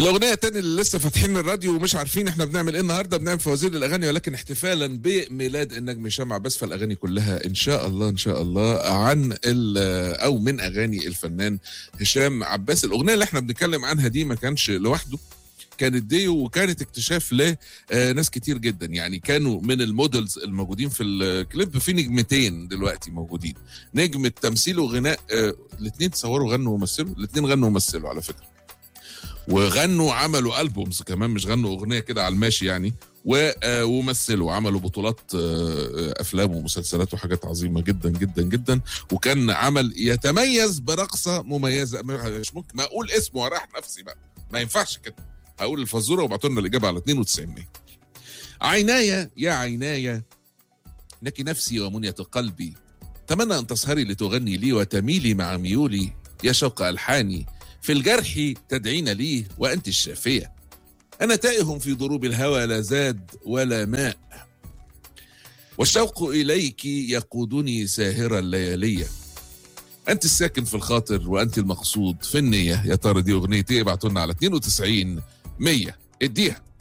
الأغنية التانية اللي لسه فاتحين الراديو ومش عارفين احنا بنعمل ايه النهارده بنعمل فوازير الأغاني ولكن احتفالا بميلاد النجم هشام عباس فالأغاني كلها إن شاء الله إن شاء الله عن ال- أو من أغاني الفنان هشام عباس الأغنية اللي احنا بنتكلم عنها دي ما كانش لوحده كانت ديو وكانت اكتشاف لناس كتير جدا يعني كانوا من المودلز الموجودين في الكليب في نجمتين دلوقتي موجودين نجم التمثيل وغناء الاثنين تصوروا غنوا ومثلوا الاثنين غنوا ومثلوا على فكره وغنوا عملوا البومز كمان مش غنوا اغنيه كده على الماشي يعني و- آه، ومثلوا عملوا بطولات آه، آه، افلام ومسلسلات وحاجات عظيمه جدا جدا جدا وكان عمل يتميز برقصه مميزه مش ممكن ما اقول اسمه وراح نفسي بقى ما ينفعش كده هقول الفزوره وابعتوا لنا الاجابه على 92 100 عيناي يا عيناي لك نفسي ومنية قلبي أتمنى أن تسهري لتغني لي وتميلي مع ميولي يا شوق ألحاني في الجرح تدعين لي وأنت الشافية أنا تائه في ضروب الهوى لا زاد ولا ماء والشوق إليك يقودني ساهرا الليالية أنت الساكن في الخاطر وأنت المقصود في النية يا ترى دي أغنيتي ابعتوا لنا على 92 100 اديها